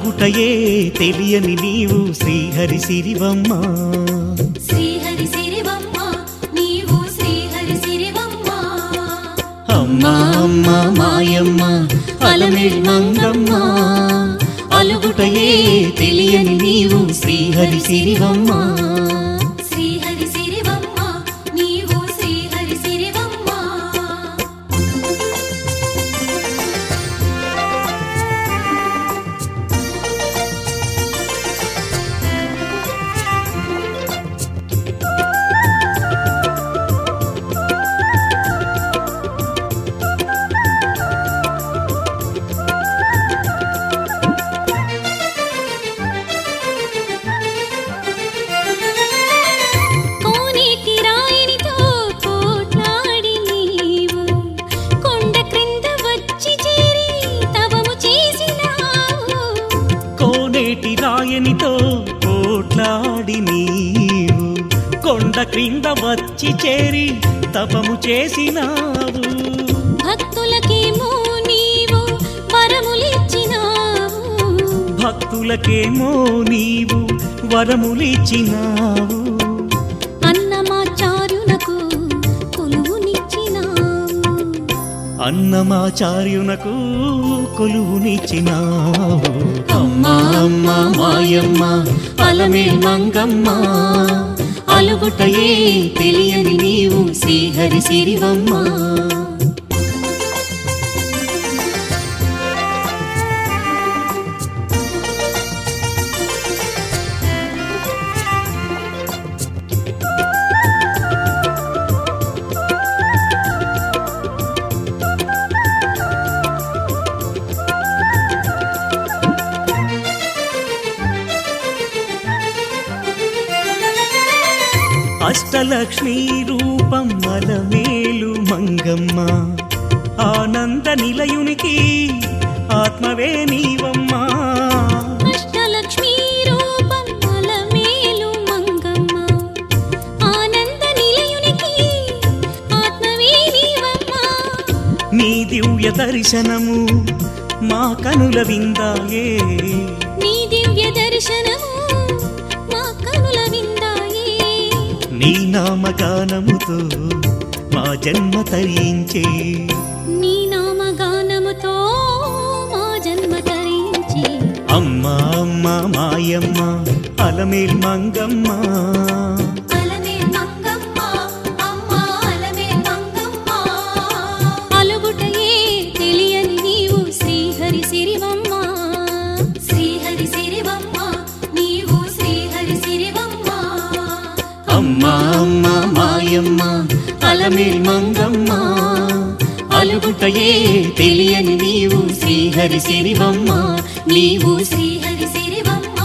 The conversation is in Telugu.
అలుగుటయే తెలియని నీవు శ్రీహరి సిరివమ్మ శ్రీహరి సిరివమ్మ నీవు శ్రీహరి సిరివమ్మ అమ్మా అమ్మ మాయమ్మ అలమేల్ మంగమ్మ అలుగుటయే తెలియని నీవు శ్రీహరి సిరివమ్మ శ్రీహరి సిరివమ్మ నీవు శ్రీహరి సిరివమ్మ కోనేటి రాయినితో పోట్లాడి నీవు కొండ క్రింద వచ్చి చేరి తవము చేసినావు కోనేటి రాయనితో పోట్లాడి నీవు కొండ క్రింద వచ్చి చేరి తపము చేసినావు భక్తులకేమో నీవు వరములిచ్చినావు భక్తులకేమో నీవు వరములిచ్చినావు అన్నమాచార్యునకు కొలువునిచ్చినావు అన్నమాచార్యునకు కొలువునిచ్చినావు అమ్మా అమ్మ మాయమ్మ అలమే మంగమ్మ అలుగుటయే తెలియని నీవు శ్రీహరి సిరివమ్మ అష్టలక్ష్మీ రూపం అలమేలు మంగమ్మ ఆనంద నిలయునికి ఆత్మవే నీవమ్మా అష్టలక్ష్మీ రూపం అలమేలు మంగమ్మ ఆనంద నిలయునికి ఆత్మవే నీవమ్మ నీ దివ్య దర్శనము మా కనుల విందాయే నీ దివ్య దర్శనము మా కనుల విందాయే నీ నామగానముతో మా జన్మ తరించే నీ నామగానముతో మా జన్మ తరించి అమ్మా అమ్మ మాయమ్మ అలమేల్ మంగమ్మ అలమే మంగమ్మ అమ్మ అలమే మంగమ్మ అలుగుటయే తెలియని నీవు శ్రీహరి సిరివమ్మ శ్రీహరి సిరివమ్మ నీవు శ్రీహరి సిరివమ్మ అమ్మా అమ్మ మాయమ్మ అలమేల్ మంగమ్మ అలుగుటయే తెలియని నీవు శ్రీహరి సిరివమ్మ నీవు శ్రీహరి సిరివమ్మ